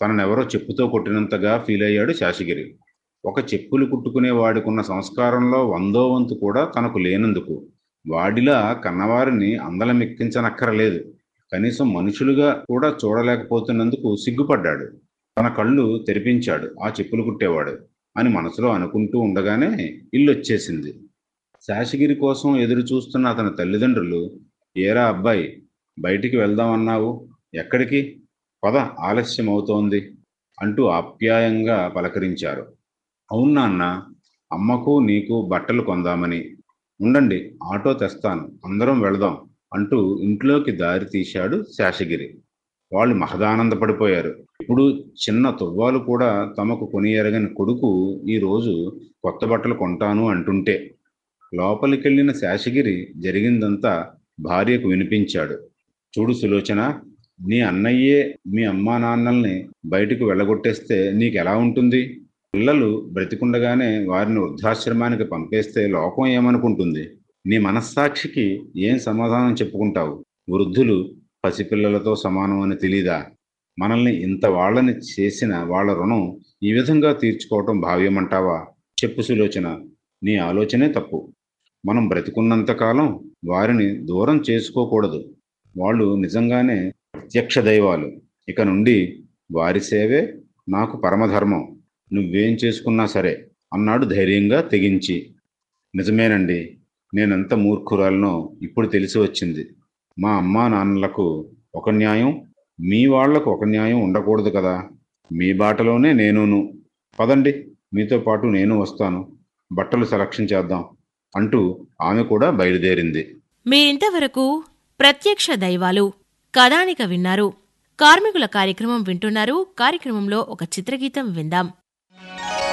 తననెవరో చెప్పుతో కొట్టినంతగా ఫీల్ అయ్యాడు శాషగిరి ఒక చెప్పులు కుట్టుకునే వాడికున్న సంస్కారంలో వందో వంతు కూడా తనకు లేనందుకు వాడిలా కన్నవారిని అందలమెక్కించనక్కరలేదు కనీసం మనుషులుగా కూడా చూడలేకపోతున్నందుకు సిగ్గుపడ్డాడు తన కళ్ళు తెరిపించాడు ఆ చెప్పులు కుట్టేవాడు అని మనసులో అనుకుంటూ ఉండగానే ఇల్లొచ్చేసింది శాషగిరి కోసం ఎదురు చూస్తున్న అతని తల్లిదండ్రులు ఏరా అబ్బాయి బయటికి వెళ్దామన్నావు ఎక్కడికి పద ఆలస్యం అవుతోంది అంటూ ఆప్యాయంగా పలకరించారు అవును నాన్న అమ్మకు నీకు బట్టలు కొందామని ఉండండి ఆటో తెస్తాను అందరం వెళదాం అంటూ ఇంట్లోకి దారి తీశాడు శేషగిరి వాళ్ళు మహదానందపడిపోయారు ఇప్పుడు చిన్న తువ్వాలు కూడా తమకు కొని ఎరగని కొడుకు ఈరోజు కొత్త బట్టలు కొంటాను అంటుంటే లోపలికెళ్ళిన శేషగిరి జరిగిందంతా భార్యకు వినిపించాడు చూడు సులోచన నీ అన్నయ్యే మీ అమ్మా నాన్నల్ని బయటకు వెళ్ళగొట్టేస్తే నీకెలా ఉంటుంది పిల్లలు బ్రతికుండగానే వారిని వృద్ధాశ్రమానికి పంపేస్తే లోకం ఏమనుకుంటుంది నీ మనస్సాక్షికి ఏం సమాధానం చెప్పుకుంటావు వృద్ధులు పసిపిల్లలతో సమానం అని తెలీదా మనల్ని ఇంత వాళ్ళని చేసిన వాళ్ళ రుణం ఈ విధంగా తీర్చుకోవటం భావ్యమంటావా చెప్పు సులోచన నీ ఆలోచనే తప్పు మనం బ్రతికున్నంతకాలం వారిని దూరం చేసుకోకూడదు వాళ్ళు నిజంగానే ప్రత్యక్ష దైవాలు ఇక నుండి వారి సేవే నాకు పరమధర్మం నువ్వేం చేసుకున్నా సరే అన్నాడు ధైర్యంగా తెగించి నిజమేనండి నేనెంత మూర్ఖురాలనో ఇప్పుడు తెలిసి వచ్చింది మా అమ్మా నాన్నలకు ఒక న్యాయం మీ వాళ్లకు ఒక న్యాయం ఉండకూడదు కదా మీ బాటలోనే నేనును పదండి మీతో పాటు నేను వస్తాను బట్టలు సెలక్షన్ చేద్దాం అంటూ ఆమె కూడా బయలుదేరింది మీరింతవరకు ప్రత్యక్ష దైవాలు కథానిక విన్నారు కార్మికుల కార్యక్రమం వింటున్నారు కార్యక్రమంలో ఒక చిత్రగీతం విందాం